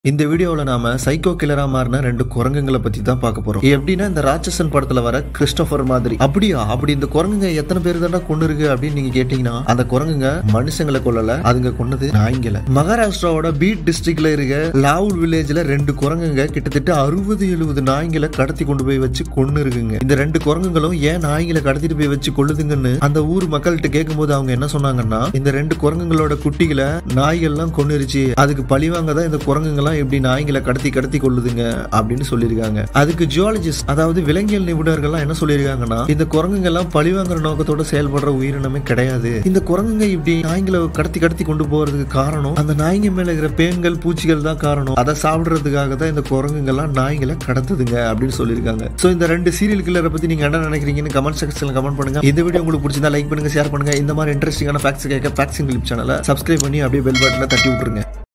இந்த வீடியோவில் நாம சைக்கோ கில்லரா மாறின ரெண்டு குரங்குங்களை பத்தி தான் பார்க்க போறோம் எப்படின்னா இந்த ராட்சசன் படத்துல வர கிறிஸ்டோபர் மாதிரி அப்படியா அப்படி இந்த குரங்குங்க எத்தனை பேர் தானே கொண்டு இருக்கு அப்படின்னு நீங்க கேட்டீங்கன்னா அந்த குரங்குங்க மனுஷங்களை கொல்லல அதுங்க கொன்னது நாய்ங்களை மகாராஷ்டிராவோட பீட் டிஸ்ட்ரிக்ட்ல இருக்க லாவூல் வில்லேஜ்ல ரெண்டு குரங்குங்க கிட்டத்தட்ட அறுபது எழுபது நாய்களை கடத்தி கொண்டு போய் வச்சு கொண்டு இருக்குங்க இந்த ரெண்டு குரங்குங்களும் ஏன் நாய்களை கடத்திட்டு போய் வச்சு கொள்ளுதுங்கன்னு அந்த ஊர் மக்கள்கிட்ட கேட்கும்போது அவங்க என்ன சொன்னாங்கன்னா இந்த ரெண்டு குரங்குங்களோட குட்டிகளை நாய்கள்லாம் கொன்னுருச்சு அதுக்கு பழிவாங்க தான் இந்த குரங்குங்கெல்லாம் எப்படி நாய்களை கடத்தி கடத்தி கொள்ளுதுங்க அப்படின்னு சொல்லியிருக்காங்க அதுக்கு ஜியாலஜிஸ்ட் அதாவது விலங்கியல் நிபுணர்கள்லாம் என்ன சொல்லியிருக்காங்கன்னா இந்த குரங்குங்கெல்லாம் பழிவாங்குற நோக்கத்தோட செயல்படுற உயிரினமே கிடையாது இந்த குரங்குங்க இப்படி நாய்களை கடத்தி கடத்தி கொண்டு போறதுக்கு காரணம் அந்த நாய்ங்க மேல இருக்கிற பேன்கள் பூச்சிகள் தான் காரணம் அதை சாப்பிடுறதுக்காக தான் இந்த குரங்குங்கெல்லாம் நாய்களை கடத்துதுங்க அப்படின்னு சொல்லியிருக்காங்க சோ இந்த ரெண்டு சீரியல் கில்லரை பத்தி நீங்க என்ன நினைக்கிறீங்கன்னு கமெண்ட் செக்ஷன்ல கமெண்ட் பண்ணுங்க இந்த வீடியோ உங்களுக்கு பிடிச்சிருந்தா லைக் பண்ணுங்க ஷேர் பண்ணுங்க இந்த மாதிரி இன்ட்ரெஸ்டிங்கான ஃபேக்ட்ஸ் கேட்க ஃபேக்ஸிங் கிளிப் சேனலை சப்ஸ்கிரைப் பண்ணி அப்படியே பெல் பட்டனை தட்டி விட்டுருங்க